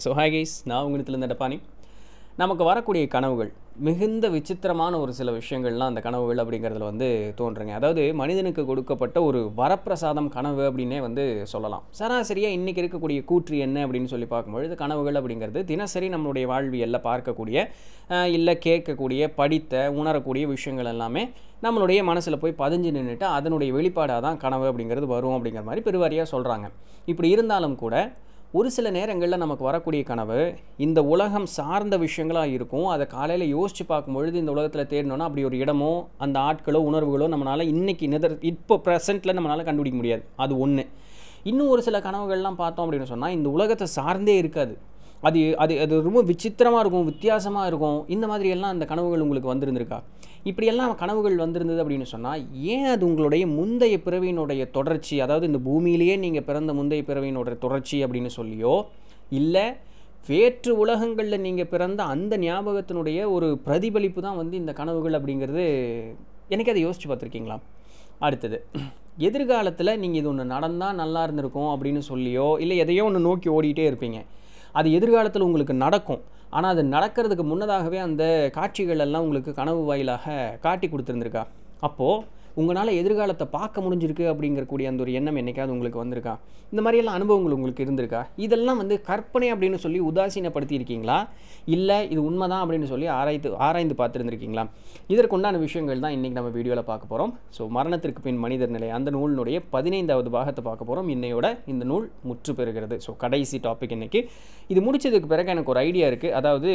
so hi guys நான் உங்களிடத்துலேருந்து டப்பானி நமக்கு வரக்கூடிய கனவுகள் மிகுந்த விசித்திரமான ஒரு சில விஷயங்கள்லாம் அந்த கனவுகள் அப்படிங்கிறதுல வந்து தோன்றுங்க அதாவது மனிதனுக்கு கொடுக்கப்பட்ட ஒரு வரப்பிரசாதம் கனவு அப்படின்னே வந்து சொல்லலாம் சராசரியாக இன்றைக்கி இருக்கக்கூடிய கூற்று என்ன அப்படின்னு சொல்லி பார்க்கும்பொழுது கனவுகள் அப்படிங்கிறது தினசரி நம்மளுடைய வாழ்வியலில் பார்க்கக்கூடிய அஹ், இல்லை கேட்கக்கூடிய படித்த உணரக்கூடிய விஷயங்கள் எல்லாமே நம்மளுடைய மனசில் போய் பதிஞ்சு நின்றுட்டு அதனுடைய வெளிப்பாடாக தான் கனவு அப்படிங்கிறது வரும் அப்படிங்கிற மாதிரி பெருவாரியாக சொல்கிறாங்க இப்படி இருந்தாலும் கூட ஒரு சில நேரங்களில் நமக்கு வரக்கூடிய கனவு இந்த உலகம் சார்ந்த விஷயங்களாக இருக்கும் அதை காலையில் யோசித்து பார்க்கும்பொழுது இந்த உலகத்தில் தேடணும்னா அப்படி ஒரு இடமோ அந்த ஆட்களோ உணர்வுகளோ நம்மளால் இன்னைக்கு நிதர் இப்போ ப்ரெசென்ட்டில் நம்மளால் கண்டுபிடிக்க முடியாது அது ஒன்று இன்னும் ஒரு சில கனவுகள்லாம் பார்த்தோம் அப்படின்னு சொன்னால் இந்த உலகத்தை சார்ந்தே இருக்காது அது அது அது ரொம்ப விசித்திரமாக இருக்கும் வித்தியாசமாக இருக்கும் இந்த மாதிரி எல்லாம் அந்த கனவுகள் உங்களுக்கு வந்திருந்திருக்கா இப்படியெல்லாம் கனவுகள் வந்திருந்தது அப்படின்னு சொன்னால் ஏன் அது உங்களுடைய முந்தைய பிறவியினுடைய தொடர்ச்சி அதாவது இந்த பூமியிலேயே நீங்கள் பிறந்த முந்தைய பிறவியினுடைய தொடர்ச்சி அப்படின்னு சொல்லியோ இல்லை வேற்று உலகங்களில் நீங்கள் பிறந்த அந்த ஞாபகத்தினுடைய ஒரு பிரதிபலிப்பு தான் வந்து இந்த கனவுகள் அப்படிங்கிறது எனக்கு அதை யோசித்து பார்த்துருக்கீங்களா அடுத்தது எதிர்காலத்தில் நீங்கள் இது ஒன்று நடந்தால் நல்லா இருந்திருக்கும் அப்படின்னு சொல்லியோ இல்லை எதையோ ஒன்று நோக்கி ஓடிட்டே இருப்பீங்க அது எதிர்காலத்தில் உங்களுக்கு நடக்கும் ஆனால் அது நடக்கிறதுக்கு முன்னதாகவே அந்த காட்சிகள் எல்லாம் உங்களுக்கு கனவு வாயிலாக காட்டி கொடுத்துருந்துருக்கா அப்போது உங்களால் எதிர்காலத்தை பார்க்க முடிஞ்சிருக்கு அப்படிங்கக்கூடிய அந்த ஒரு எண்ணம் என்னைக்காவது உங்களுக்கு வந்திருக்கா இந்த மாதிரியெல்லாம் அனுபவங்கள் உங்களுக்கு இருந்திருக்கா இதெல்லாம் வந்து கற்பனை அப்படின்னு சொல்லி உதாசீனப்படுத்தி இருக்கீங்களா இல்லை இது உண்மைதான் அப்படின்னு சொல்லி ஆராய்ந்து ஆராய்ந்து பார்த்துருந்துருக்கீங்களா இதற்குண்டான விஷயங்கள் தான் இன்றைக்கி நம்ம வீடியோவில் பார்க்க போகிறோம் ஸோ மரணத்திற்கு பின் மனிதர் நிலை அந்த நூலினுடைய பதினைந்தாவது பாகத்தை பார்க்க போகிறோம் இன்னையோட இந்த நூல் முற்று பெறுகிறது ஸோ கடைசி டாபிக் இன்னைக்கு இது முடிச்சதுக்கு பிறகு எனக்கு ஒரு ஐடியா இருக்குது அதாவது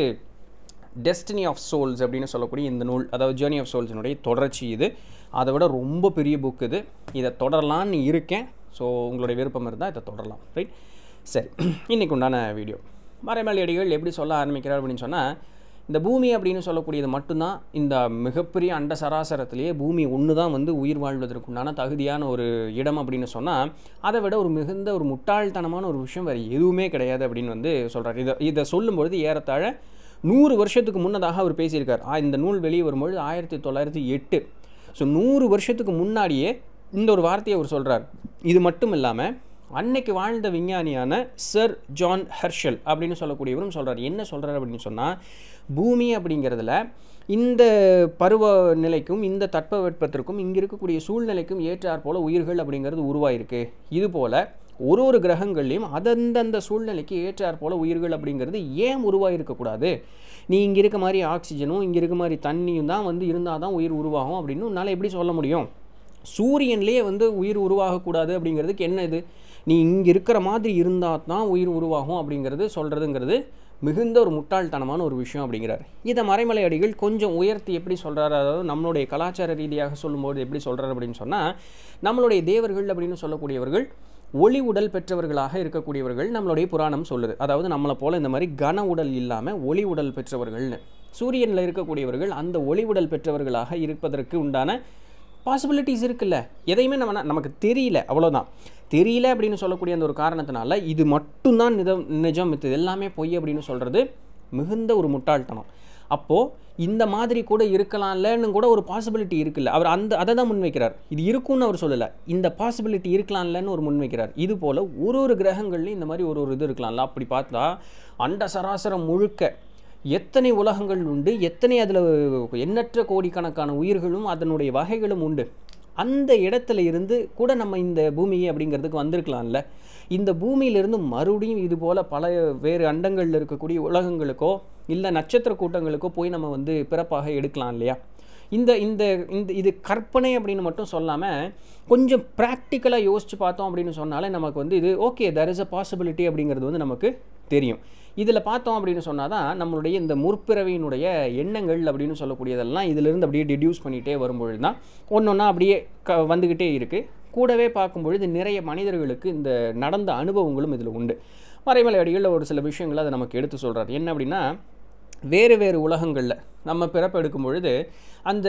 டெஸ்டினி ஆஃப் சோல்ஸ் அப்படின்னு சொல்லக்கூடிய இந்த நூல் அதாவது ஜேர்னி ஆஃப் சோல்ஸினுடைய தொடர்ச்சி இது அதை விட ரொம்ப பெரிய புக் இது இதை தொடரலான்னு இருக்கேன் ஸோ உங்களுடைய விருப்பம் இருந்தால் இதை தொடரலாம் ரைட் சரி இன்னைக்கு உண்டான வீடியோ மறைமலை அடிகள் எப்படி சொல்ல ஆரம்பிக்கிறார் அப்படின்னு சொன்னால் இந்த பூமி அப்படின்னு சொல்லக்கூடியது மட்டும்தான் இந்த மிகப்பெரிய அண்ட சராசரத்திலேயே பூமி ஒன்று தான் வந்து உயிர் வாழ்வதற்குண்டான தகுதியான ஒரு இடம் அப்படின்னு சொன்னால் அதை விட ஒரு மிகுந்த ஒரு முட்டாள்தனமான ஒரு விஷயம் வேறு எதுவுமே கிடையாது அப்படின்னு வந்து சொல்கிறார் இதை இதை சொல்லும்பொழுது ஏறத்தாழ நூறு வருஷத்துக்கு முன்னதாக அவர் பேசியிருக்கார் ஆ, இந்த நூல் வெளியே வரும்பொழுது ஆயிரத்தி தொள்ளாயிரத்தி எட்டு ஸோ நூறு வருஷத்துக்கு முன்னாடியே இந்த ஒரு வார்த்தையை அவர் சொல்கிறார் இது மட்டும் இல்லாமல் அன்னைக்கு வாழ்ந்த விஞ்ஞானியான சர் ஜான் ஹெர்ஷல் அப்படின்னு சொல்லக்கூடியவரும் சொல்கிறார் என்ன சொல்கிறார் அப்படின்னு சொன்னால் பூமி அப்படிங்கிறதுல இந்த பருவ நிலைக்கும் இந்த தட்பவெப்பத்திற்கும் இங்கே இருக்கக்கூடிய சூழ்நிலைக்கும் ஏற்றாற் போல உயிர்கள் அப்படிங்கிறது உருவாயிருக்கு இது போல் ஒரு ஒரு கிரகங்கள்லையும் அதந்தந்த சூழ்நிலைக்கு ஏற்றாற் போல உயிர்கள் அப்படிங்கிறது ஏன் உருவாயிருக்கக்கூடாது நீ இங்கே இருக்க மாதிரி ஆக்சிஜனும் இங்கே இருக்க மாதிரி தண்ணியும் தான் வந்து இருந்தால் தான் உயிர் உருவாகும் அப்படின்னு உன்னால் எப்படி சொல்ல முடியும் சூரியன்லேயே வந்து உயிர் உருவாகக்கூடாது அப்படிங்கிறதுக்கு என்ன இது நீ இங்கே இருக்கிற மாதிரி இருந்தால் தான் உயிர் உருவாகும் அப்படிங்கிறது சொல்கிறதுங்கிறது மிகுந்த ஒரு முட்டாள்தனமான ஒரு விஷயம் அப்படிங்கிறார் இதை மறைமலை அடிகள் கொஞ்சம் உயர்த்தி எப்படி சொல்கிறாரு அதாவது நம்மளுடைய கலாச்சார ரீதியாக சொல்லும்போது எப்படி சொல்கிறார் அப்படின்னு சொன்னால் நம்மளுடைய தேவர்கள் அப்படின்னு சொல்லக்கூடியவர்கள் ஒளி உடல் பெற்றவர்களாக இருக்கக்கூடியவர்கள் நம்மளுடைய புராணம் சொல்லுது அதாவது நம்மளை போல இந்த மாதிரி கன உடல் இல்லாமல் ஒளி உடல் பெற்றவர்கள்னு சூரியனில் இருக்கக்கூடியவர்கள் அந்த ஒளி உடல் பெற்றவர்களாக இருப்பதற்கு உண்டான பாசிபிலிட்டிஸ் இருக்குல்ல எதையுமே நம்ம ந- நமக்கு தெரியல அவ்வளோதான் தெரியல அப்படின்னு சொல்லக்கூடிய அந்த ஒரு காரணத்தினால இது மட்டும்தான் நிஜம் நிஜம் இது எல்லாமே பொய் அப்படின்னு சொல்கிறது மிகுந்த ஒரு முட்டாள்தனம் அப்போது இந்த மாதிரி கூட இருக்கலாம்லன்னு கூட ஒரு பாசிபிலிட்டி இருக்குல்ல அவர் அந்த அதை தான் முன்வைக்கிறார் இது இருக்கும்னு அவர் சொல்லலை இந்த பாசிபிலிட்டி இருக்கலாம்லன்னு ஒரு முன்வைக்கிறார் இது போல் ஒரு ஒரு கிரகங்கள்லையும் இந்த மாதிரி ஒரு ஒரு இது இருக்கலாம்ல அப்படி பார்த்தா அண்ட சராசரம் முழுக்க எத்தனை உலகங்கள் உண்டு எத்தனை அதில் எண்ணற்ற கோடிக்கணக்கான உயிர்களும் அதனுடைய வகைகளும் உண்டு அந்த இடத்துல இருந்து கூட நம்ம இந்த பூமி அப்படிங்கிறதுக்கு வந்திருக்கலாம்ல இந்த பூமியிலிருந்து மறுபடியும் இது போல் பல வேறு அண்டங்களில் இருக்கக்கூடிய உலகங்களுக்கோ இல்லை நட்சத்திர கூட்டங்களுக்கோ போய் நம்ம வந்து பிறப்பாக எடுக்கலாம் இல்லையா இந்த இந்த இந்த இது கற்பனை அப்படின்னு மட்டும் சொல்லாமல் கொஞ்சம் ப்ராக்டிக்கலாக யோசித்து பார்த்தோம் அப்படின்னு சொன்னாலே நமக்கு வந்து இது okay there is a possibility அப்படிங்கிறது வந்து நமக்கு தெரியும் இதில் பார்த்தோம் அப்படின்னு சொன்னால் தான் நம்மளுடைய இந்த முற்பிறவியினுடைய எண்ணங்கள் அப்படின்னு சொல்லக்கூடியதெல்லாம் இதிலிருந்து அப்படியே டிடியூஸ் பண்ணிகிட்டே வரும்பொழுது தான் ஒன்று ஒன்றா அப்படியே க வந்துக்கிட்டே இருக்குது கூடவே பார்க்கும்பொழுது நிறைய மனிதர்களுக்கு இந்த நடந்த அனுபவங்களும் இதில் உண்டு மறைமலை அடிகளில் ஒரு சில விஷயங்களை அதை நமக்கு எடுத்து சொல்கிறார் என்ன அப்படின்னா வேறு வேறு உலகங்களில் நம்ம பிறப்பெடுக்கும் பொழுது அந்த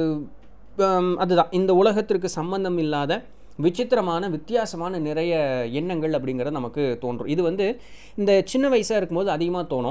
ஹம், அதுதான் இந்த உலகத்திற்கு சம்பந்தம் இல்லாத விசித்திரமான வித்தியாசமான நிறைய எண்ணங்கள் அப்படிங்கிறது நமக்கு தோன்றும் இது வந்து இந்த சின்ன வயசாக இருக்கும்போது அதிகமாக தோணும்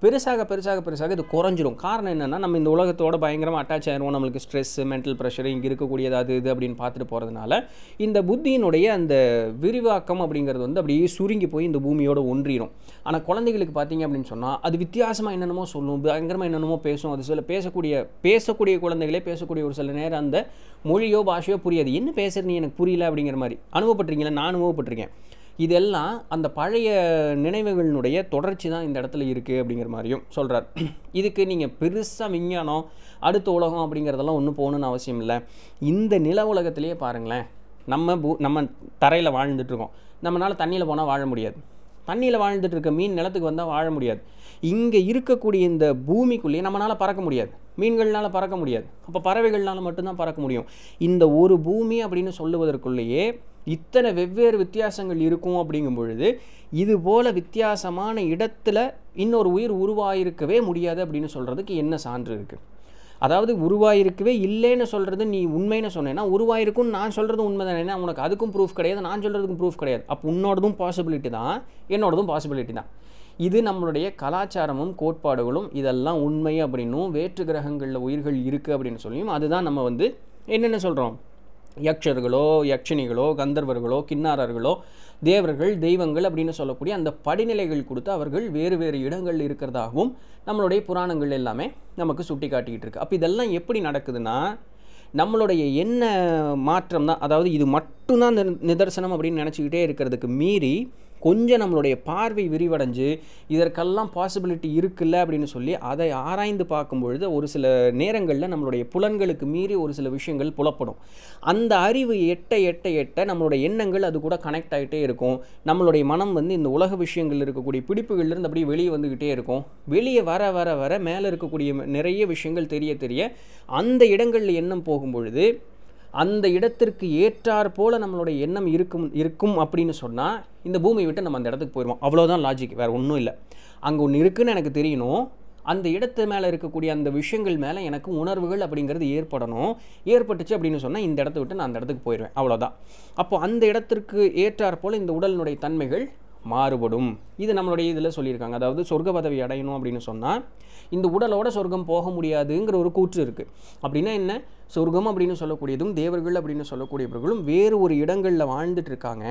பெருசாக பெருசாக பெருசாக இது குறைஞ்சிரும் காரணம் என்னென்னா நம்ம இந்த உலகத்தோட பயங்கரமாக அட்டாச் ஆயிடுவோம் நம்மளுக்கு ஸ்ட்ரெஸ் மென்டல் ப்ரெஷர் இங்கே இருக்கக்கூடியது அது இது அப்படின்னு பார்த்துட்டு போகிறதுனால இந்த புத்தியினுடைய அந்த விரிவாக்கம் அப்படிங்கிறது வந்து அப்படியே சுருங்கி போய் இந்த பூமியோட ஒன்றிடும் ஆனால் குழந்தைகளுக்கு பார்த்தீங்க அப்படின்னு சொன்னால் அது வித்தியாசமாக என்னென்னமோ சொல்லும் பயங்கரமாக என்னென்னமோ பேசும் அது சில பேசக்கூடிய பேசக்கூடிய குழந்தைகளே பேசக்கூடிய ஒரு சில நேரம் அந்த மொழியோ பாஷையோ புரியாது என்ன பேசுறது நீ எனக்கு புரியல அப்படிங்கிற மாதிரி அனுபவப்பட்டிருக்கீங்களா நான் அனுபவப்பட்டிருக்கேன் இதெல்லாம் அந்த பழைய நினைவுகளினுடைய தொடர்ச்சி தான் இந்த இடத்துல இருக்குது அப்படிங்கிற மாதிரியும் சொல்கிறார் இதுக்கு நீங்கள் பெருசாக விஞ்ஞானம் அடுத்த உலகம் அப்படிங்கிறதெல்லாம் ஒன்றும் போகணுன்னு அவசியம் இல்லை இந்த நில உலகத்திலேயே பாருங்களேன் நம்ம பூ நம்ம தரையில் வாழ்ந்துட்டுருக்கோம் நம்மளால் தண்ணியில் போனால் வாழ முடியாது தண்ணியில் வாழ்ந்துட்டு இருக்க மீன் நிலத்துக்கு வந்தால் வாழ முடியாது இங்கே இருக்கக்கூடிய இந்த பூமிக்குள்ளேயே நம்மளால் பறக்க முடியாது மீன்கள்னால பறக்க முடியாது அப்போ பறவைகள்னால மட்டும்தான் பறக்க முடியும் இந்த ஒரு பூமி அப்படின்னு சொல்லுவதற்குள்ளேயே இத்தனை வெவ்வேறு வித்தியாசங்கள் இருக்கும் அப்படிங்கும் பொழுது இது போல வித்தியாசமான இடத்துல இன்னொரு உயிர் உருவாயிருக்கவே முடியாது அப்படின்னு சொல்கிறதுக்கு என்ன சான்று இருக்குது அதாவது உருவாயிருக்கவே இல்லைன்னு சொல்கிறது நீ உண்மைன்னு சொன்னேன்னா உருவாயிருக்கும்னு நான் சொல்கிறது உண்மை தானே உனக்கு அதுக்கும் ப்ரூஃப் கிடையாது நான் சொல்கிறதுக்கும் ப்ரூஃப் கிடையாது அப்போ உன்னோடதும் பாசிபிலிட்டி தான் என்னோடதும் பாசிபிலிட்டி தான் இது நம்மளுடைய கலாச்சாரமும் கோட்பாடுகளும் இதெல்லாம் உண்மை அப்படின்னும் வேற்று கிரகங்களில் உயிர்கள் இருக்குது அப்படின்னு சொல்லியும் அதுதான் நம்ம வந்து என்னென்ன சொல்கிறோம் யக்ஷர்களோ யக்ஷினிகளோ கந்தர்வர்களோ கிண்ணாரர்களோ தேவர்கள் தெய்வங்கள் அப்படின்னு சொல்லக்கூடிய அந்த படிநிலைகள் கொடுத்து அவர்கள் வேறு வேறு இடங்களில் இருக்கிறதாகவும் நம்மளுடைய புராணங்கள் எல்லாமே நமக்கு சுட்டி காட்டிக்கிட்டு இருக்கு அப்போ இதெல்லாம் எப்படி நடக்குதுன்னா நம்மளுடைய என்ன மாற்றம் தான் அதாவது இது மட்டும்தான் இந்த நிதர்சனம் அப்படின்னு நினச்சிக்கிட்டே இருக்கிறதுக்கு மீறி கொஞ்சம் நம்மளுடைய பார்வை விரிவடைஞ்சு இதற்கெல்லாம் பாசிபிலிட்டி இருக்குல்ல அப்படின்னு சொல்லி அதை ஆராய்ந்து பார்க்கும் பொழுது ஒரு சில நேரங்களில் நம்மளுடைய புலன்களுக்கு மீறி ஒரு சில விஷயங்கள் புலப்படும் அந்த அறிவு எட்ட எட்ட எட்ட நம்மளுடைய எண்ணங்கள் அது கூட கனெக்ட் ஆகிட்டே இருக்கும் நம்மளுடைய மனம் வந்து இந்த உலக விஷயங்கள் இருக்கக்கூடிய பிடிப்புகள்லேருந்து அப்படியே வெளியே வந்துக்கிட்டே இருக்கும் வெளியே வர வர வர மேலே இருக்கக்கூடிய நிறைய விஷயங்கள் தெரிய தெரிய அந்த இடங்களில் எண்ணம் போகும் பொழுது அந்த இடத்திற்கு ஏற்றார் போல நம்மளுடைய எண்ணம் இருக்கும் இருக்கும் அப்படின்னு சொன்னால் இந்த பூமியை விட்டு நம்ம அந்த இடத்துக்கு போயிடுவோம் அவ்வளோதான் லாஜிக் வேறு ஒன்றும் இல்லை அங்கே ஒன்று இருக்குன்னு எனக்கு தெரியணும் அந்த இடத்து மேலே இருக்கக்கூடிய அந்த விஷயங்கள் மேலே எனக்கு உணர்வுகள் அப்படிங்கிறது ஏற்படணும் ஏற்பட்டுச்சு அப்படின்னு சொன்னால் இந்த இடத்த விட்டு நான் அந்த இடத்துக்கு போயிடுவேன் அவ்வளோதான் அப்போ அந்த இடத்திற்கு ஏற்றார் போல் இந்த உடலினுடைய தன்மைகள் மாறுபடும் இது நம்மளுடைய இதில் சொல்லியிருக்காங்க அதாவது சொர்க்க பதவி அடையணும் அப்படின்னு சொன்னால் இந்த உடலோட சொர்க்கம் போக முடியாதுங்கிற ஒரு கூற்று இருக்குது அப்படின்னா என்ன சொர்க்கம் அப்படின்னு சொல்லக்கூடியதும் தேவர்கள் அப்படின்னு சொல்லக்கூடியவர்களும் வேறு ஒரு இடங்களில் வாழ்ந்துட்டு இருக்காங்க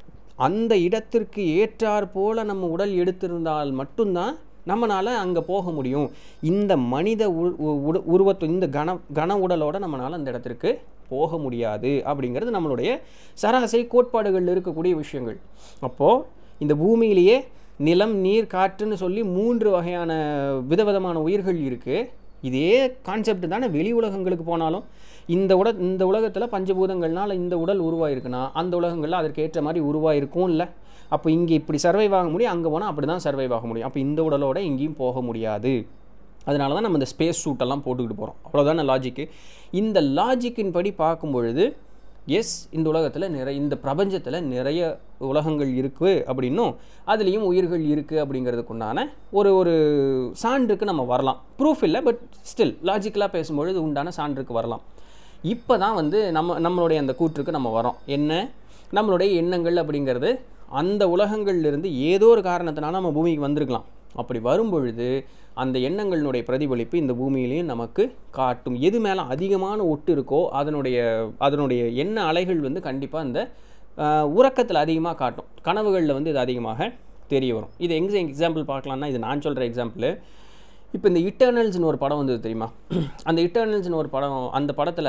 அந்த இடத்திற்கு ஏற்றார் போல நம்ம உடல் எடுத்திருந்தால் மட்டும்தான் நம்மளால் அங்கே போக முடியும் இந்த மனித உருவத்து இந்த கன கன உடலோட நம்மளால் அந்த இடத்திற்கு போக முடியாது அப்படிங்கிறது நம்மளுடைய சராசரி கோட்பாடுகளில் இருக்கக்கூடிய விஷயங்கள் அப்போது இந்த பூமியிலேயே நிலம் நீர் காற்றுன்னு சொல்லி மூன்று வகையான விதவிதமான உயிர்கள் இருக்குது இதே கான்செப்ட் தானே வெளி உலகங்களுக்கு போனாலும் இந்த உட இந்த உலகத்தில் பஞ்சபூதங்கள்னால இந்த உடல் உருவாயிருக்குன்னா அந்த உலகங்களில் அதற்கு ஏற்ற மாதிரி உருவாயிருக்கும் இல்லை அப்போ இங்கே இப்படி சர்வைவ் ஆக முடியும் அங்கே போனால் அப்படி தான் சர்வைவ் ஆக முடியும் அப்போ இந்த உடலோட எங்கேயும் போக முடியாது அதனால தான் நம்ம இந்த ஸ்பேஸ் சூட்டெல்லாம் போட்டுக்கிட்டு போகிறோம் அவ்வளோதான லாஜிக்கு இந்த லாஜிக்கின் படி பார்க்கும் பொழுது எஸ் இந்த உலகத்தில் நிறைய இந்த பிரபஞ்சத்தில் நிறைய உலகங்கள் இருக்குது அப்படின்னும் அதுலேயும் உயிர்கள் இருக்குது அப்படிங்கிறதுக்குண்டான ஒரு ஒரு சான்றுக்கு நம்ம வரலாம் ப்ரூஃப் இல்லை பட் ஸ்டில் லாஜிக்கலாக பேசும்பொழுது உண்டான சான்றுக்கு வரலாம் இப்போ தான் வந்து நம்ம நம்மளுடைய அந்த கூற்றுக்கு நம்ம வரோம் என்ன நம்மளுடைய எண்ணங்கள் அப்படிங்கிறது அந்த உலகங்கள்லேருந்து ஏதோ ஒரு காரணத்தினால நம்ம பூமிக்கு வந்திருக்கலாம் அப்படி வரும்பொழுது அந்த எண்ணங்களினுடைய பிரதிபலிப்பு இந்த பூமியிலையும் நமக்கு காட்டும் எது மேலே அதிகமான ஒட்டு இருக்கோ அதனுடைய அதனுடைய எண்ண அலைகள் வந்து கண்டிப்பாக அந்த உறக்கத்தில் அதிகமாக காட்டும் கனவுகளில் வந்து இது அதிகமாக தெரிய வரும் இது எங்கே எக்ஸாம்பிள் பார்க்கலான்னா இது நான் சொல்கிற எக்ஸாம்பிள் இப்போ இந்த இட்டர்னல்ஸ்னு ஒரு படம் வந்தது தெரியுமா அந்த இட்டர்னல்ஸ்னு ஒரு படம் அந்த படத்தில்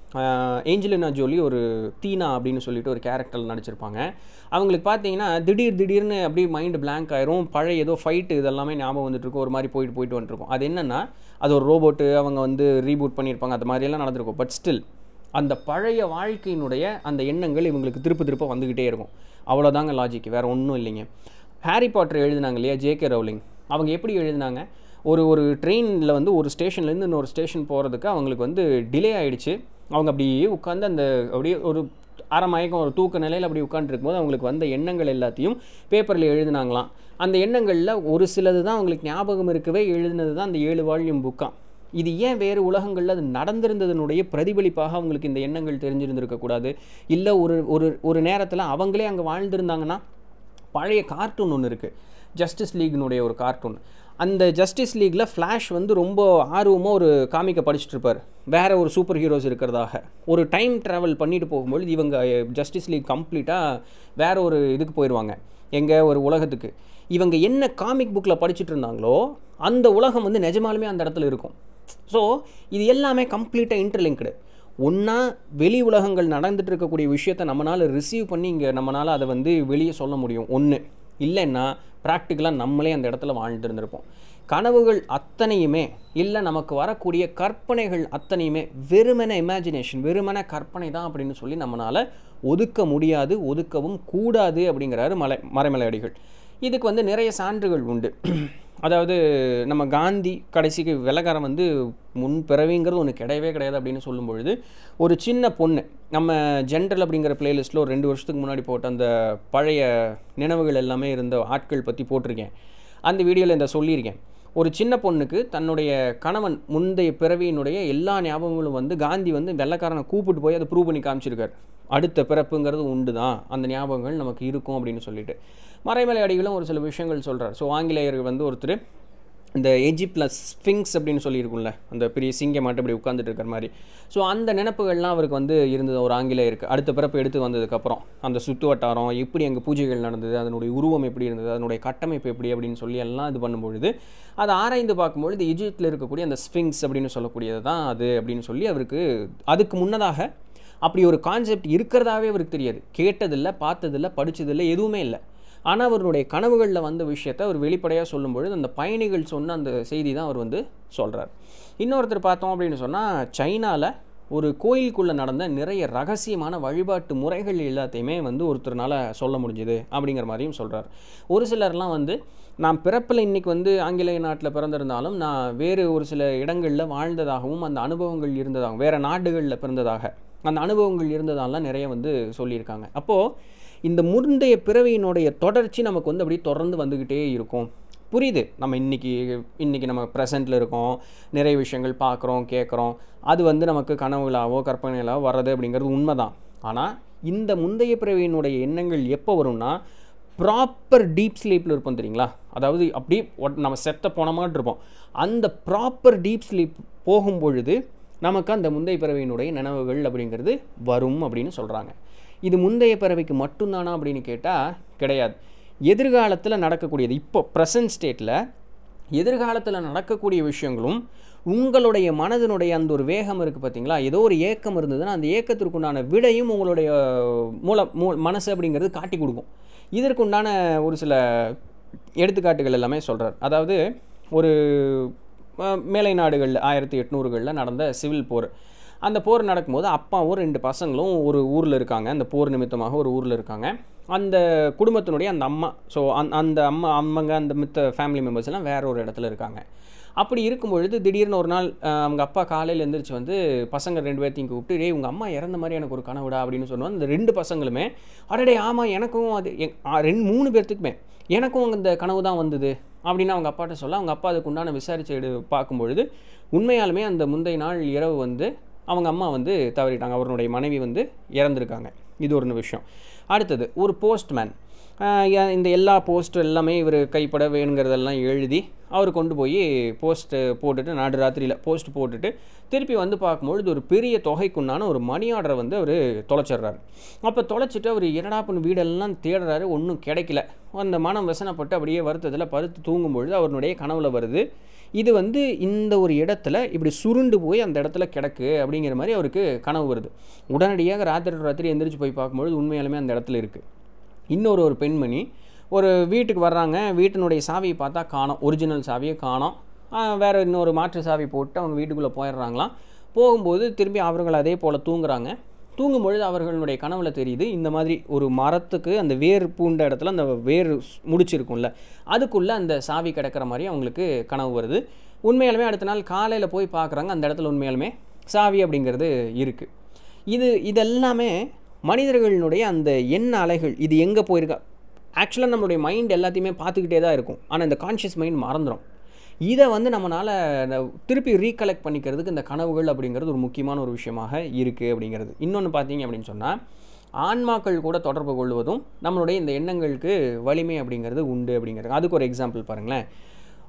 ஏஞ்சலினா ஜோலி ஒரு தீனா அப்படின்னு சொல்லிட்டு ஒரு கேரக்டர் நடிச்சிருப்பாங்க அவங்களுக்கு பார்த்தீங்கன்னா திடீர் திடீர்னு அப்படியே மைண்டு பிளாங்க் ஆயிரும் பழைய ஏதோ ஃபைட்டு இதெல்லாமே ஞாபகம் வந்துட்டு இருக்கும் ஒரு மாதிரி போயிட்டு போயிட்டு வந்துருக்கும் அது என்னென்னா அது ஒரு ரோபோட்டு அவங்க வந்து ரீபூட் பண்ணியிருப்பாங்க அது மாதிரியெல்லாம் நடந்திருக்கும் பட் ஸ்டில் அந்த பழைய வாழ்க்கையினுடைய அந்த எண்ணங்கள் இவங்களுக்கு திருப்ப திருப்ப வந்துக்கிட்டே இருக்கும் அவ்வளோதாங்க லாஜிக் வேறு ஒன்றும் இல்லைங்க ஹாரி பாட்டர் எழுதினாங்க இல்லையா ஜேகே ரவுலிங் அவங்க எப்படி எழுதினாங்க ஒரு ஒரு ட்ரெயினில் வந்து ஒரு ஸ்டேஷன்லேருந்து இன்னொரு ஸ்டேஷன் போகிறதுக்கு அவங்களுக்கு வந்து டிலே ஆகிடுச்சு அவங்க அப்படியே உட்காந்து அந்த அப்படியே ஒரு அரை மயக்கம் ஒரு தூக்க நிலையில் அப்படி உட்காந்துருக்கும்போது அவங்களுக்கு வந்த எண்ணங்கள் எல்லாத்தையும் பேப்பரில் எழுதினாங்களாம் அந்த எண்ணங்களில் ஒரு சிலது தான் அவங்களுக்கு ஞாபகம் இருக்கவே எழுதினது தான் அந்த ஏழு வால்யூம் புக்காம் இது ஏன் வேறு உலகங்களில் அது நடந்திருந்ததனுடைய பிரதிபலிப்பாக அவங்களுக்கு இந்த எண்ணங்கள் தெரிஞ்சிருந்திருக்கக்கூடாது இல்லை ஒரு ஒரு ஒரு நேரத்தில் அவங்களே அங்கே வாழ்ந்திருந்தாங்கன்னா பழைய கார்ட்டூன் ஒன்று இருக்குது ஜஸ்டிஸ் லீக்னுடைய ஒரு கார்ட்டூன் அந்த ஜஸ்டிஸ் லீக்ல ஃப்ளாஷ் வந்து ரொம்ப ஆர்வமாக ஒரு காமிக்கை படிச்சுட்டு இருப்பார் வேற ஒரு சூப்பர் ஹீரோஸ் இருக்கிறதாக ஒரு டைம் ட்ராவல் பண்ணிட்டு போகும்பொழுது இவங்க ஜஸ்டிஸ் லீக் கம்ப்ளீட்டாக வேற ஒரு இதுக்கு போயிடுவாங்க எங்கே ஒரு உலகத்துக்கு இவங்க என்ன காமிக் புக்கில் படிச்சுட்டு இருந்தாங்களோ அந்த உலகம் வந்து நிஜமாலுமே அந்த இடத்துல இருக்கும் ஸோ இது எல்லாமே கம்ப்ளீட்டாக இன்டர்லிங்க்டு ஒன்றா வெளி உலகங்கள் நடந்துட்டு இருக்கக்கூடிய விஷயத்தை நம்மளால் ரிசீவ் பண்ணி இங்கே நம்மளால் அதை வந்து வெளியே சொல்ல முடியும் ஒன்று இல்லைன்னா ப்ராக்டிக்கலாக நம்மளே அந்த இடத்துல வாழ்ந்துட்டு இருந்திருப்போம் கனவுகள் அத்தனையுமே இல்லை நமக்கு வரக்கூடிய கற்பனைகள் அத்தனையுமே வெறுமன இமேஜினேஷன் வெறுமன கற்பனை தான் அப்படின்னு சொல்லி நம்மளால் ஒதுக்க முடியாது ஒதுக்கவும் கூடாது அப்படிங்கிறாரு மலை மறைமலை அடிகள் இதுக்கு வந்து நிறைய சான்றுகள் உண்டு அதாவது நம்ம காந்தி கடைசிக்கு வெள்ளக்காரன் வந்து முன் பிறவிங்கிறது ஒன்று கிடையவே கிடையாது அப்படின்னு சொல்லும் பொழுது ஒரு சின்ன பொண்ணு நம்ம ஜென்ரல் அப்படிங்கிற பிளேலிஸ்ட்டில் ஒரு ரெண்டு வருஷத்துக்கு முன்னாடி போட்ட அந்த பழைய நினைவுகள் எல்லாமே இருந்த ஆட்கள் பற்றி போட்டிருக்கேன் அந்த வீடியோவில் இந்த சொல்லியிருக்கேன் ஒரு சின்ன பொண்ணுக்கு தன்னுடைய கணவன் முந்தைய பிறவியினுடைய எல்லா ஞாபகங்களும் வந்து காந்தி வந்து வெள்ளைக்காரனை கூப்பிட்டு போய் அதை ப்ரூவ் பண்ணி காமிச்சிருக்காரு அடுத்த பிறப்புங்கிறது உண்டு தான் அந்த ஞாபகங்கள் நமக்கு இருக்கும் அப்படின்னு சொல்லிட்டு மறைமலை அடிகளும் ஒரு சில விஷயங்கள் சொல்கிறார் ஸோ ஆங்கிலேயர்கள் வந்து ஒருத்தர் இந்த எஜிப்டில் ஸ்பிங்ஸ் அப்படின்னு சொல்லியிருக்கும்ல அந்த பெரிய சிங்கம் மட்டும் இப்படி உட்காந்துட்டு இருக்கிற மாதிரி ஸோ அந்த நினப்புகள்லாம் அவருக்கு வந்து இருந்தது ஒரு ஆங்கிலேயருக்கு அடுத்த பிறப்பு எடுத்து வந்ததுக்கப்புறம் அந்த சுற்று வட்டாரம் எப்படி அங்கே பூஜைகள் நடந்தது அதனுடைய உருவம் எப்படி இருந்தது அதனுடைய கட்டமைப்பு எப்படி அப்படின்னு சொல்லி எல்லாம் இது பண்ணும்பொழுது அதை ஆராய்ந்து பார்க்கும்பொழுது எஜிப்டில் இருக்கக்கூடிய அந்த ஸ்பிங்ஸ் அப்படின்னு சொல்லக்கூடியது தான் அது அப்படின்னு சொல்லி அவருக்கு அதுக்கு முன்னதாக அப்படி ஒரு கான்செப்ட் இருக்கிறதாவே அவருக்கு தெரியாது கேட்டதில்லை பார்த்ததில்லை படித்ததில்லை எதுவுமே இல்லை ஆனால் அவருடைய கனவுகளில் வந்த விஷயத்தை அவர் வெளிப்படையாக சொல்லும்பொழுது அந்த பயணிகள் சொன்ன அந்த செய்தி தான் அவர் வந்து சொல்கிறார் இன்னொருத்தர் பார்த்தோம் அப்படின்னு சொன்னால் சைனாவில் ஒரு கோயிலுக்குள்ளே நடந்த நிறைய ரகசியமான வழிபாட்டு முறைகள் எல்லாத்தையுமே வந்து ஒருத்தர்னால சொல்ல முடிஞ்சுது அப்படிங்கிற மாதிரியும் சொல்கிறார் ஒரு சிலர்லாம் வந்து நான் பிறப்பில் இன்றைக்கி வந்து ஆங்கிலேய நாட்டில் பிறந்திருந்தாலும் நான் வேறு ஒரு சில இடங்களில் வாழ்ந்ததாகவும் அந்த அனுபவங்கள் இருந்ததாகவும் வேறு நாடுகளில் பிறந்ததாக அந்த அனுபவங்கள் இருந்ததாலாம் நிறைய வந்து சொல்லியிருக்காங்க அப்போது இந்த முந்தைய பிறவியினுடைய தொடர்ச்சி நமக்கு வந்து அப்படியே தொடர்ந்து வந்துக்கிட்டே இருக்கும் புரியுது நம்ம இன்றைக்கி இன்றைக்கி நம்ம ப்ரெசண்ட்டில் இருக்கோம் நிறைய விஷயங்கள் பார்க்குறோம் கேட்குறோம் அது வந்து நமக்கு கனவுகளாவோ கற்பனைகளாவோ வர்றது அப்படிங்கிறது உண்மைதான் ஆனால் இந்த முந்தைய பிறவியினுடைய எண்ணங்கள் எப்போ வரும்னா ப்ராப்பர் டீப் ஸ்லீப்பில் இருப்போம் தெரியுங்களா அதாவது அப்படியே ஒட்- நம்ம செத்த போன மாதிரி இருப்போம் அந்த ப்ராப்பர் டீப் ஸ்லீப் போகும்பொழுது நமக்கு அந்த முந்தைய பிறவியினுடைய நினைவுகள் அப்படிங்கிறது வரும் அப்படின்னு சொல்கிறாங்க இது முந்தைய பிறவிக்கு மட்டும்தானா அப்படின்னு கேட்டால் கிடையாது எதிர்காலத்தில் நடக்கக்கூடியது இப்போ ப்ரெசன்ட் ஸ்டேட்டில் எதிர்காலத்தில் நடக்கக்கூடிய விஷயங்களும் உங்களுடைய மனதினுடைய அந்த ஒரு வேகம் இருக்குது பார்த்தீங்களா ஏதோ ஒரு ஏக்கம் இருந்ததுன்னா அந்த ஏக்கத்திற்குண்டான விடையும் உங்களுடைய மூல மூ மனசு அப்படிங்கிறது காட்டி கொடுக்கும் இதற்குண்டான ஒரு சில எடுத்துக்காட்டுகள் எல்லாமே சொல்கிறார் அதாவது ஒரு அஹ், மேலை நாடுகளில் ஆயிரத்தி எட்நூறுகளில் நடந்த சிவில் போர் அந்த போர் நடக்கும்போது அப்பாவும் ரெண்டு பசங்களும் ஒரு ஊரில் இருக்காங்க அந்த போர் நிமித்தமாக ஒரு ஊரில் இருக்காங்க அந்த குடும்பத்தினுடைய அந்த அம்மா ஸோ அந் அந்த அம்மா அம்மங்க அந்த மித்த ஃபேமிலி மெம்பர்ஸ் எல்லாம் வேற ஒரு இடத்துல இருக்காங்க அப்படி இருக்கும் பொழுது திடீர்னு ஒரு நாள் அஹ், அவங்க அப்பா காலையில் எந்திரிச்சு வந்து பசங்க ரெண்டு பேர்த்தையும் கூப்பிட்டு டேய் உங்கள் அம்மா இறந்த மாதிரி எனக்கு ஒரு கனவுடா அப்படின்னு சொன்னோம் அந்த ரெண்டு பசங்களுமே அடடே ஆமாம் எனக்கும் அது எங்- ஆ, ரெண்டு மூணு பேர்த்துக்குமே எனக்கும் இந்த கனவு தான் வந்தது அப்படின்னு அவங்க அப்பாட்ட சொல்ல அவங்க அப்பா அதுக்கு உண்டான விசாரிச்சு எடு பார்க்கும்பொழுது உண்மையாலுமே அந்த முந்தைய நாள் இரவு வந்து அவங்க அம்மா வந்து தவறிட்டாங்க அவருடைய மனைவி வந்து இறந்துருக்காங்க இது ஒரு விஷயம் அடுத்தது ஒரு போஸ்ட்மேன் இந்த எல்லா போஸ்ட் எல்லாமே இவர் கைப்பட வேணுங்கிறதெல்லாம் எழுதி அவர் கொண்டு போய் போஸ்ட்டு போட்டுட்டு நாடு ராத்திரியில் போஸ்ட் போட்டுட்டு திருப்பி வந்து பார்க்கும்பொழுது ஒரு பெரிய தொகைக்குண்டான ஒரு மணி ஆர்டரை வந்து அவர் தொலைச்சிடுறாரு அப்போ தொலைச்சிட்டு அவர் என்னடா பண்ணு வீடெல்லாம் தேடுறாரு ஒன்றும் கிடைக்கல அந்த மனம் வசனப்பட்டு அப்படியே வருத்தத்தில் பருத்து தூங்கும்பொழுது அவருடைய கனவுல வருது இது வந்து இந்த ஒரு இடத்துல இப்படி சுருண்டு போய் அந்த இடத்துல கிடக்கு அப்படிங்கிற மாதிரி அவருக்கு கனவு வருது உடனடியாக ராத்திரி ராத்திரி எந்திரிச்சு போய் பார்க்கும்பொழுது உண்மையாலுமே அந்த இடத்துல இருக்குது இன்னொரு ஒரு பெண்மணி ஒரு வீட்டுக்கு வர்றாங்க வீட்டினுடைய சாவியை பார்த்தா காணோம் ஒரிஜினல் சாவியை காணோம் ஆஹ் வேற இன்னொரு மாற்று சாவி போட்டு அவங்க வீட்டுக்குள்ளே போயிடுறாங்களாம் போகும்போது திரும்பி அவர்கள் அதே போல் தூங்குறாங்க தூங்கும் பொழுது அவர்களுடைய கனவுல தெரியுது இந்த மாதிரி ஒரு மரத்துக்கு அந்த வேர் பூண்ட இடத்துல அந்த வேர் ஸ்- முடிச்சிருக்கும்ல அதுக்குள்ளே அந்த சாவி கிடக்கிற மாதிரி அவங்களுக்கு கனவு வருது உண்மையாலுமே அடுத்த நாள் காலையில் போய் பார்க்குறாங்க அந்த இடத்துல உண்மையாலுமே சாவி அப்படிங்கிறது இருக்குது இது இதெல்லாமே மனிதர்களினுடைய அந்த எண்ண அலைகள் இது எங்கே போயிருக்கா ஆக்சுவலாக நம்மளுடைய மைண்ட் எல்லாத்தையுமே பார்த்துக்கிட்டே தான் இருக்கும் ஆனால் இந்த கான்ஷியஸ் மைண்ட் மறந்துடும் இதை வந்து நம்மளால் திருப்பி ரீகலெக்ட் பண்ணிக்கிறதுக்கு இந்த கனவுகள் அப்படிங்கிறது ஒரு முக்கியமான ஒரு விஷயமாக இருக்குது அப்படிங்கிறது இன்னொன்று பார்த்தீங்க அப்படின்னு சொன்னால் ஆன்மாக்கள் கூட தொடர்பு கொள்வதும் நம்மளுடைய இந்த எண்ணங்களுக்கு வலிமை அப்படிங்கிறது உண்டு அப்படிங்கிறது அதுக்கு ஒரு எக்ஸாம்பிள் பாருங்களேன்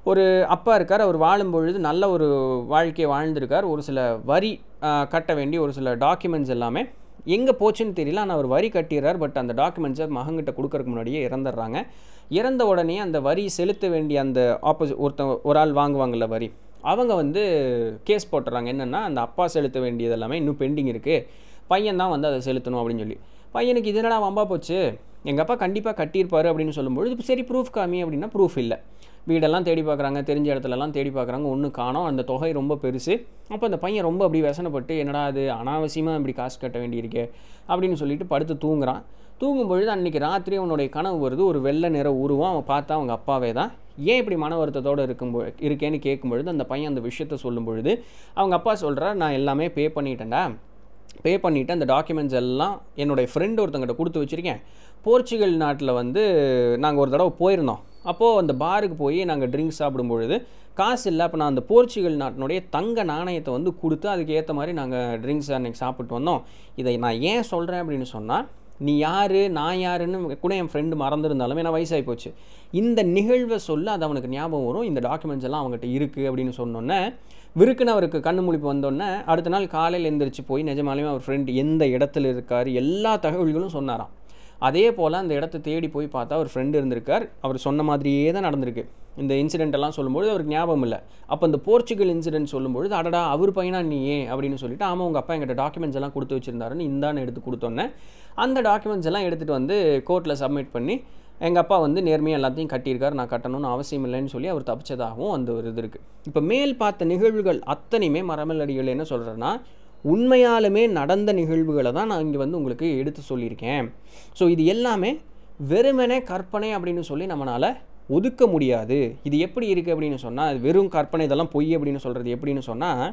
ஒரு அப்பா இருக்கார் அவர் வாழும் பொழுது நல்ல ஒரு வாழ்க்கையை வாழ்ந்திருக்கார் ஒரு சில வரி ஆஹ், கட்ட வேண்டிய ஒரு சில டாக்குமெண்ட்ஸ் எல்லாமே எங்கே போச்சுன்னு தெரியல ஆனால் அவர் வரி கட்டிடுறார் பட் அந்த டாக்குமெண்ட்ஸை மகன்கிட்ட கொடுக்கறதுக்கு முன்னாடியே இறந்துடுறாங்க இறந்த உடனே அந்த வரி செலுத்த வேண்டிய அந்த ஆப்போசிட் ஒருத்தன் ஒரு ஆள் வாங்குவாங்கல்ல வரி அவங்க வந்து கேஸ் போட்டுறாங்க என்னென்னா அந்த அப்பா செலுத்த வேண்டியது எல்லாமே இன்னும் பெண்டிங் இருக்குது பையன் தான் வந்து அதை செலுத்தணும் அப்படின்னு சொல்லி பையனுக்கு இது என்னடா வம்பா போச்சு எங்கள் அப்பா கண்டிப்பாக கட்டியிருப்பாரு அப்படின்னு சொல்லும்பொழுது சரி ப்ரூஃப் காமி அப்படின்னா ப்ரூஃப் இல்லை வீடெல்லாம் தேடி பார்க்குறாங்க தெரிஞ்ச இடத்துலலாம் தேடி பார்க்குறாங்க ஒன்றும் காணோம் அந்த தொகை ரொம்ப பெருசு அப்போ அந்த பையன் ரொம்ப அப்படி வசனப்பட்டு என்னடா அது அனாவசியமாக இப்படி காசு கட்ட வேண்டியிருக்கே அப்படின்னு சொல்லிட்டு படுத்து தூங்குறான் தூங்கும் பொழுது அன்றைக்கி ராத்திரி அவனுடைய கனவு வருது ஒரு வெள்ளை நிற உருவம் அவன் பார்த்தா அவங்க அப்பாவே தான் ஏன் இப்படி மன வருத்தத்தோடு இருக்கும் பொ- இருக்கேன்னு கேட்கும் பொழுது அந்த பையன் அந்த விஷயத்த சொல்லும் பொழுது அவங்க அப்பா சொல்கிறார் நான் எல்லாமே பே பண்ணிட்டேன்டா பே பண்ணிவிட்டு அந்த டாக்குமெண்ட்ஸ் எல்லாம் என்னுடைய ஃப்ரெண்டு ஒருத்தங்கிட்ட கொடுத்து வச்சுருக்கேன் போர்ச்சுகல் நாட்டில் வந்து நாங்கள் ஒரு தடவை போயிருந்தோம் அப்போது அந்த பாருக்கு போய் நாங்கள் ட்ரிங்க்ஸ் சாப்பிடும் பொழுது காசு இல்லை அப்போ நான் அந்த போர்ச்சுகல் நாட்டினுடைய தங்க நாணயத்தை வந்து கொடுத்து அதுக்கு ஏற்ற மாதிரி நாங்கள் ட்ரிங்க்ஸ் அன்றைக்கி சாப்பிட்டு வந்தோம் இதை நான் ஏன் சொல்கிறேன் அப்படின்னு சொன்னால் நீ யார் நான் யாருன்னு கூட என் ஃப்ரெண்டு மறந்துருந்தாலும் ஏன்னா வயசாகி போச்சு இந்த நிகழ்வை சொல்ல அது அவனுக்கு ஞாபகம் வரும் இந்த டாக்குமெண்ட்ஸ் எல்லாம் அவங்ககிட்ட இருக்குது அப்படின்னு சொன்னோன்னே விருக்குன்னு அவருக்கு கண்ணு முழிப்பு வந்தோடனே அடுத்த நாள் காலையில் எந்திரிச்சு போய் நிஜமாலுமே அவர் ஃப்ரெண்ட் எந்த இடத்துல இருக்கார் எல்லா தகவல்களும் சொன்னாராம் அதே போல் அந்த இடத்த தேடி போய் பார்த்தா அவர் ஃப்ரெண்டு இருந்திருக்கார் அவர் சொன்ன மாதிரியே தான் நடந்திருக்கு இந்த இன்சிடென்ட் எல்லாம் சொல்லும்போது அவருக்கு ஞாபகம் இல்லை அப்போ இந்த போர்ச்சுகல் இன்சிடென்ட் சொல்லும்பொழுது அடடா அவர் பையனா நீ ஏன் அப்படின்னு சொல்லிட்டு ஆமாம் உங்கள் அப்பா எங்கிட்ட டாக்குமெண்ட்ஸ் எல்லாம் கொடுத்து வச்சிருந்தாருன்னு இந்தான்னு எடுத்து கொடுத்தோன்னே அந்த டாக்குமெண்ட்ஸ் எல்லாம் எடுத்துகிட்டு வந்து கோர்ட்டில் சப்மிட் பண்ணி எங்கள் அப்பா வந்து நேர்மையாக எல்லாத்தையும் கட்டியிருக்காரு நான் கட்டணும்னு அவசியம் இல்லைன்னு சொல்லி அவர் தப்பிச்சதாகவும் அந்த ஒரு இது இருக்குது இப்போ மேல் பார்த்த நிகழ்வுகள் அத்தனையுமே மரமலடிகள் என்ன சொல்கிறேன்னா உண்மையாலுமே நடந்த நிகழ்வுகளை தான் நான் இங்கே வந்து உங்களுக்கு எடுத்து சொல்லியிருக்கேன் ஸோ இது எல்லாமே வெறுமனே கற்பனை அப்படின்னு சொல்லி நம்மளால் ஒதுக்க முடியாது இது எப்படி இருக்குது அப்படின்னு சொன்னால் வெறும் கற்பனை இதெல்லாம் பொய் அப்படின்னு சொல்கிறது எப்படின்னு சொன்னால்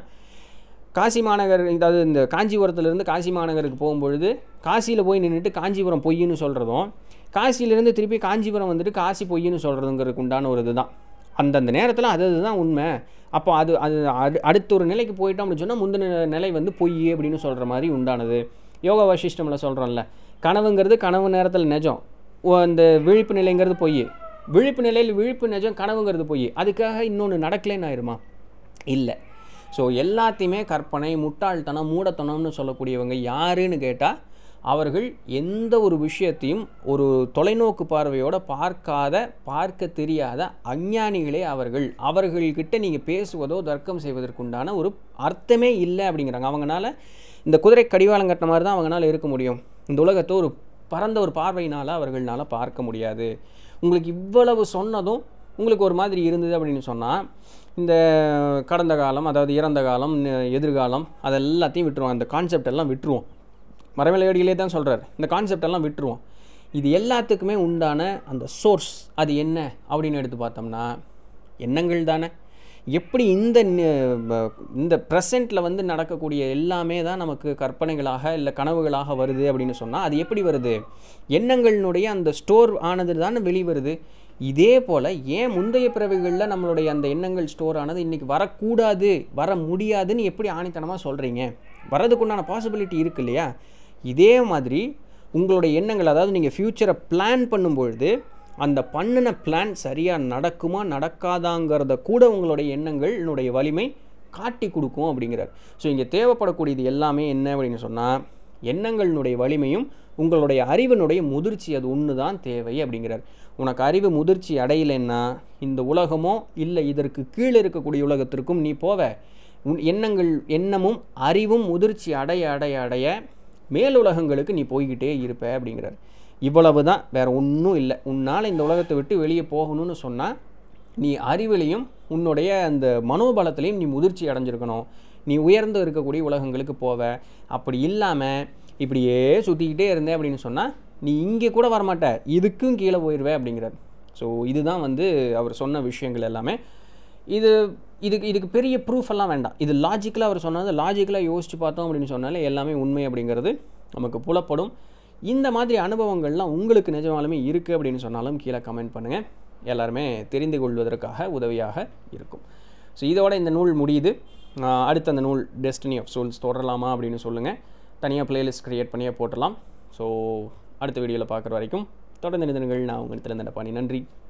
காசி மாநகர் அதாவது இந்த காஞ்சிபுரத்துலேருந்து காசி மாநகருக்கு போகும்பொழுது காசியில் போய் நின்றுட்டு காஞ்சிபுரம் பொய்ன்னு சொல்கிறதும் காசியிலேருந்து திருப்பி காஞ்சிபுரம் வந்துட்டு காசி பொய்ன்னு சொல்கிறதுங்கிறதுக்கு உண்டான ஒரு இதுதான் அந்தந்த நேரத்தில் அது அதுதான் உண்மை அப்போ அது அது அடு அடுத்த ஒரு நிலைக்கு போயிட்டோம் அப்படின்னு சொன்னால் முந்தின நிலை வந்து பொய் அப்படின்னு சொல்கிற மாதிரி உண்டானது யோகா வசிஷ்டமில் சொல்கிறோம்ல கனவுங்கிறது கனவு நேரத்தில் நிஜம் ஓ, அந்த விழிப்பு நிலைங்கிறது பொய் விழிப்பு நிலையில் விழிப்பு நிஜம் கனவுங்கிறது பொய் அதுக்காக இன்னொன்று நடக்கலைன்னு ஆயிருமா இல்லை ஸோ எல்லாத்தையுமே கற்பனை முட்டாள்தனம் மூடத்தனம்னு சொல்லக்கூடியவங்க யாருன்னு கேட்டால் அவர்கள் எந்த ஒரு விஷயத்தையும் ஒரு தொலைநோக்கு பார்வையோட பார்க்காத பார்க்க தெரியாத அஞ்ஞானிகளே அவர்கள் அவர்கள்கிட்ட நீங்கள் பேசுவதோ தர்க்கம் செய்வதற்குண்டான ஒரு அர்த்தமே இல்லை அப்படிங்கிறாங்க அவங்கனால இந்த குதிரை கடிவாளம் கட்டின மாதிரி தான் அவங்களால இருக்க முடியும் இந்த உலகத்தை ஒரு பரந்த ஒரு பார்வையினால் அவர்களால் பார்க்க முடியாது உங்களுக்கு இவ்வளவு சொன்னதும் உங்களுக்கு ஒரு மாதிரி இருந்தது அப்படின்னு சொன்னால் இந்த கடந்த காலம் அதாவது இறந்த காலம் ந- எதிர்காலம் அது எல்லாத்தையும் விட்டுருவோம் அந்த கான்செப்ட் எல்லாம் விட்டுருவோம் மரமலையடிகளே தான் சொல்கிறார் இந்த கான்செப்ட் எல்லாம் விட்டுருவோம் இது எல்லாத்துக்குமே உண்டான அந்த சோர்ஸ் அது என்ன அப்படின்னு எடுத்து பார்த்தோம்னா எண்ணங்கள் தானே எப்படி இந்த ந- ப- இந்த ப்ரெசண்ட்டில் வந்து நடக்கக்கூடிய எல்லாமே தான் நமக்கு கற்பனைகளாக இல்லை கனவுகளாக வருது அப்படின்னு சொன்னால் அது எப்படி வருது எண்ணங்களினுடைய அந்த ஸ்டோர் ஆனது தானே வெளிவருது இதே போல் ஏன் முந்தைய பிறவிகளில் நம்மளுடைய அந்த எண்ணங்கள் ஸ்டோர் ஆனது இன்றைக்கி வரக்கூடாது வர முடியாதுன்னு எப்படி ஆணித்தனமாக சொல்கிறீங்க வரதுக்குண்டான பாசிபிலிட்டி இருக்கு இல்லையா இதே மாதிரி உங்களுடைய எண்ணங்கள் அதாவது நீங்கள் ஃப்யூச்சரை பிளான் பண்ணும்பொழுது அந்த பண்ணின பிளான் சரியாக நடக்குமா நடக்காதாங்கிறத கூட உங்களுடைய எண்ணங்களினுடைய வலிமை காட்டி கொடுக்கும் அப்படிங்கிறார் ஸோ இங்கே தேவைப்படக்கூடியது எல்லாமே என்ன அப்படின்னு சொன்னால் எண்ணங்களினுடைய வலிமையும் உங்களுடைய அறிவினுடைய முதிர்ச்சி அது ஒன்று தான் தேவை அப்படிங்கிறார் உனக்கு அறிவு முதிர்ச்சி அடையலைன்னா இந்த உலகமோ இல்லை இதற்கு கீழே இருக்கக்கூடிய உலகத்திற்கும் நீ போவ உன் எண்ணங்கள் எண்ணமும் அறிவும் முதிர்ச்சி அடைய அடைய அடைய மேலுலகங்களுக்கு நீ போய்கிட்டே இருப்ப அப்படிங்கிறார் இவ்வளவு தான் வேற ஒன்றும் இல்லை உன்னால் இந்த உலகத்தை விட்டு வெளியே போகணும்னு சொன்னால் நீ அறிவிலையும் உன்னுடைய அந்த மனோபலத்திலையும் நீ முதிர்ச்சி அடைஞ்சிருக்கணும் நீ உயர்ந்து இருக்கக்கூடிய உலகங்களுக்கு போவ அப்படி இல்லாமல் இப்படியே சுற்றிக்கிட்டே இருந்தே அப்படின்னு சொன்னால் நீ இங்கே கூட வரமாட்ட இதுக்கும் கீழே போயிடுவே அப்படிங்கிறார் ஸோ இதுதான் வந்து அவர் சொன்ன விஷயங்கள் எல்லாமே இது இதுக்கு இதுக்கு பெரிய ப்ரூஃப் எல்லாம் வேண்டாம் இது லாஜிக்கலாக அவர் சொன்னது லாஜிக்கலாக யோசித்து பார்த்தோம் அப்படின்னு சொன்னாலே எல்லாமே உண்மை அப்படிங்கிறது நமக்கு புலப்படும் இந்த மாதிரி அனுபவங்கள்லாம் உங்களுக்கு நிஜமாலுமே இருக்குது அப்படின்னு சொன்னாலும் கீழே கமெண்ட் பண்ணுங்கள் எல்லாருமே தெரிந்து கொள்வதற்காக உதவியாக இருக்கும் ஸோ இதோட இந்த நூல் முடியுது ஆஹ் அடுத்த அந்த நூல் டெஸ்டினி ஆஃப் சோல்ஸ் தொடரலாமா அப்படின்னு சொல்லுங்கள் தனியாக பிளேலிஸ்ட் க்ரியேட் பண்ணியே போட்டலாம் ஸோ அடுத்த வீடியோவில் பார்க்குற வரைக்கும் தொடர்ந்து நிறுவனங்கள் நான் உங்கள் இடத்துல நன்றி